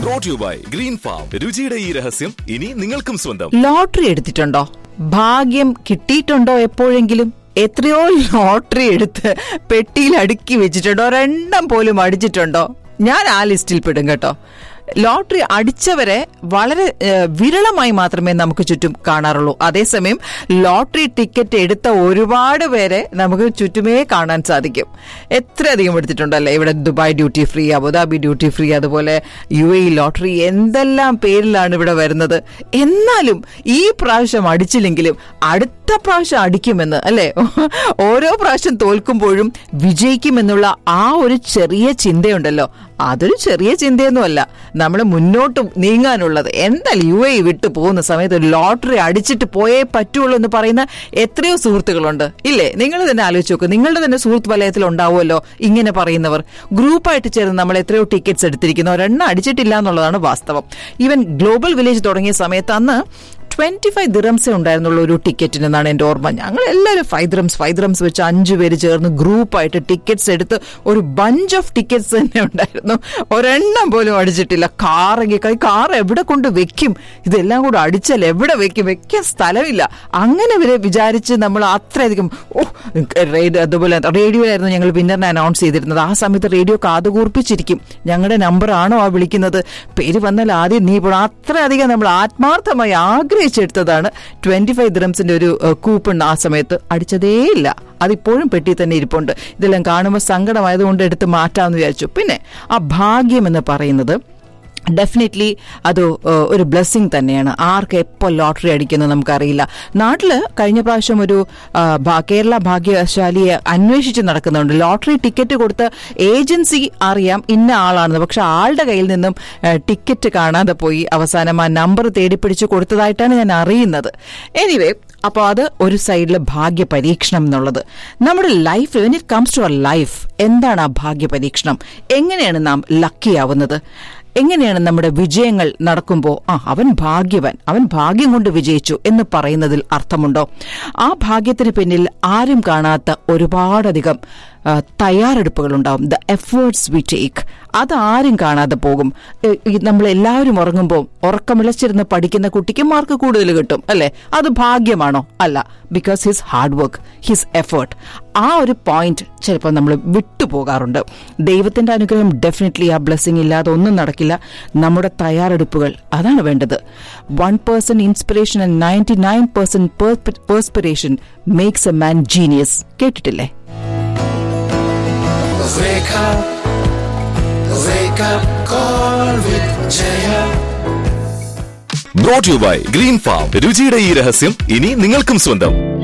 Brought you by green farm രുചിയുടെ ഈ രഹസ്യം ഇനി നിങ്ങൾക്കും സ്വന്തം ലോട്ടറി എടുത്തിട്ടുണ്ടോ ഭാഗ്യം കിട്ടിയിട്ടുണ്ടോ എപ്പോഴെങ്കിലും എത്രയോ ലോട്ടറി എടുത്ത് പെട്ടിയിൽ അടുക്കി വെച്ചിട്ടുണ്ടോ ഒരെണ്ണം പോലും അടിച്ചിട്ടുണ്ടോ ഞാൻ ആ ലിസ്റ്റിൽ പെടും കേട്ടോ ലോട്ടറി അടിച്ചവരെ വളരെ ഏഹ്, വിരളമായി മാത്രമേ നമുക്ക് ചുറ്റും കാണാറുള്ളൂ അതേസമയം ലോട്ടറി ടിക്കറ്റ് എടുത്ത ഒരുപാട് പേരെ നമുക്ക് ചുറ്റുമേ കാണാൻ സാധിക്കും എത്രയധികം എടുത്തിട്ടുണ്ടല്ലേ ഇവിടെ Dubai duty free Abu Dhabi duty free അതുപോലെ യു എ ലോട്ടറി എന്തെല്ലാം പേരിലാണ് ഇവിടെ വരുന്നത് എന്നാലും ഈ പ്രാവശ്യം അടിച്ചില്ലെങ്കിലും അടുത്ത പ്രാവശ്യം അടിക്കുമെന്ന് അല്ലെ ഓരോ പ്രാവശ്യം തോൽക്കുമ്പോഴും വിജയിക്കുമെന്നുള്ള ആ ഒരു ചെറിയ ചിന്തയുണ്ടല്ലോ അതൊരു ചെറിയ ചിന്തയൊന്നുമല്ല നമ്മൾ മുന്നോട്ട് നീങ്ങാനുള്ളത് എന്തായാലും യു എ വിട്ടു പോകുന്ന സമയത്ത് ഒരു ലോട്ടറി അടിച്ചിട്ട് പോയേ പറ്റുള്ളൂ എന്ന് പറയുന്ന എത്രയോ സുഹൃത്തുക്കളുണ്ട് ഇല്ലേ നിങ്ങൾ തന്നെ ആലോചിച്ച് നോക്ക് നിങ്ങളുടെ തന്നെ സുഹൃത്ത് വലയത്തിൽ ഉണ്ടാവുമല്ലോ ഇങ്ങനെ പറയുന്നവർ ഗ്രൂപ്പായിട്ട് ചേർന്ന് നമ്മൾ എത്രയോ ടിക്കറ്റ്സ് എടുത്തിരിക്കുന്നു ഒരെണ്ണം അടിച്ചിട്ടില്ല എന്നുള്ളതാണ് വാസ്തവം ഈവൻ ഗ്ലോബൽ വില്ലേജ് തുടങ്ങിയ സമയത്ത് അന്ന് ട്വന്റി ഫൈവ് ദിറംസേ ഉണ്ടായിരുന്നുള്ളൂ ഒരു ടിക്കറ്റിന് എന്നാണ് എൻ്റെ ഓർമ്മ ഞങ്ങൾ എല്ലാവരും ഫൈവ് ദിറംസ് ഫൈവ് ദിറംസ് വെച്ച് അഞ്ചു പേര് ചേർന്ന് ഗ്രൂപ്പായിട്ട് ടിക്കറ്റ്സ് എടുത്ത് ഒരു ബഞ്ച് ഓഫ് ടിക്കറ്റ്സ് തന്നെ ഉണ്ടായിരുന്നു ഒരെണ്ണം പോലും അടിച്ചിട്ടില്ല കാറെങ്കിൽ കൈ കാർ എവിടെ കൊണ്ട് വെക്കും ഇതെല്ലാം കൂടെ അടിച്ചാൽ എവിടെ വെക്കും വെക്കാൻ സ്ഥലമില്ല അങ്ങനെ വരെ വിചാരിച്ച് നമ്മൾ അത്രയധികം ഓ റേഡിയോ അതുപോലെ റേഡിയോയിലായിരുന്നു ഞങ്ങൾ വിന്നറിനെ അനൗൺസ് ചെയ്തിരുന്നത് ആ സമയത്ത് റേഡിയോ കാതുകൂർപ്പിച്ചിരിക്കും ഞങ്ങളുടെ നമ്പർ ആണോ ആ വിളിക്കുന്നത് പേര് വന്നാൽ ആദ്യം നീ പോണം അത്രയധികം നമ്മൾ ആത്മാർത്ഥമായി ആഗ്രഹിച്ചെടുത്തതാണ് ട്വന്റി ഫൈവ് ദ്രംസിന്റെ ഒരു കൂപ്പൺ ആ സമയത്ത് അടിച്ചതേയില്ല അതിപ്പോഴും പെട്ടി തന്നെ ഇരിപ്പുണ്ട് ഇതെല്ലാം കാണുമ്പോൾ സങ്കടമായതുകൊണ്ട് എടുത്ത് മാറ്റാമെന്ന് വിചാരിച്ചു പിന്നെ ആ ഭാഗ്യം എന്ന് പറയുന്നത് ഡെഫിനറ്റ്ലി അത് ഏഹ്, ഒരു ബ്ലെസ്സിങ് തന്നെയാണ് ആർക്ക് എപ്പോൾ ലോട്ടറി അടിക്കുന്നത് നമുക്കറിയില്ല നാട്ടിൽ കഴിഞ്ഞ പ്രാവശ്യം ഒരു ആ, ഭാ- കേരള ഭാഗ്യശാലിയെ അന്വേഷിച്ച് നടക്കുന്നുണ്ട് ലോട്ടറി ടിക്കറ്റ് കൊടുത്ത ഏജൻസി അറിയാം ഇന്ന ആളാണെന്ന് പക്ഷെ ആളുടെ കയ്യിൽ നിന്നും ഏഹ്, ടിക്കറ്റ് കാണാതെ പോയി അവസാനം ആ നമ്പർ തേടിപ്പിടിച്ച് കൊടുത്തതായിട്ടാണ് ഞാൻ അറിയുന്നത് എനിവേ അപ്പോൾ അത് ഒരു സൈഡിൽ ഭാഗ്യ പരീക്ഷണം എന്നുള്ളത് നമ്മുടെ life when it comes to അവർ ലൈഫ് എന്താണ് ആ ഭാഗ്യ പരീക്ഷണം എങ്ങനെയാണ് നാം ലക്കി ആവുന്നത് എങ്ങനെയാണ് നമ്മുടെ വിജയങ്ങൾ നടക്കുമ്പോൾ ആ അവൻ ഭാഗ്യവൻ അവൻ ഭാഗ്യം കൊണ്ട് വിജയിച്ചു എന്ന് പറയുന്നതിൽ അർത്ഥമുണ്ടോ ആ ഭാഗ്യത്തിന് പിന്നിൽ ആരും കാണാത്ത ഒരുപാടധികം ആ, തയ്യാറെടുപ്പുകൾ ഉണ്ടാവും ദ എഫേർട്സ് വി ടേക്ക് അത് ആരും കാണാതെ പോകും എ, ഈ നമ്മൾ എല്ലാവരും ഉറങ്ങുമ്പോൾ ഉറക്കമിളച്ചിരുന്ന് പഠിക്കുന്ന കുട്ടിക്ക് മാർക്ക് കൂടുതൽ കിട്ടും അല്ലെ അത് ഭാഗ്യമാണോ അല്ല because his hard work his effort ആ ഒരു പോയിന്റ് ചിലപ്പോൾ നമ്മൾ വിട്ടുപോകാറുണ്ട് ദൈവത്തിന്റെ അനുഗ്രഹം ഡെഫിനറ്റ്ലി ആ ബ്ലെസ്സിങ് ഇല്ലാതെ ഒന്നും നടക്കില്ല നമ്മുടെ തയ്യാറെടുപ്പുകൾ അതാണ് വേണ്ടത് one person inspiration and ninety nine percent perspiration makes a man genius കേട്ടിട്ടില്ലേ Wake up, wake up, call with Jaya. Brought you by green farm രുചിയുടെ ഈ രഹസ്യം ഇനി നിങ്ങൾക്കും സ്വന്തം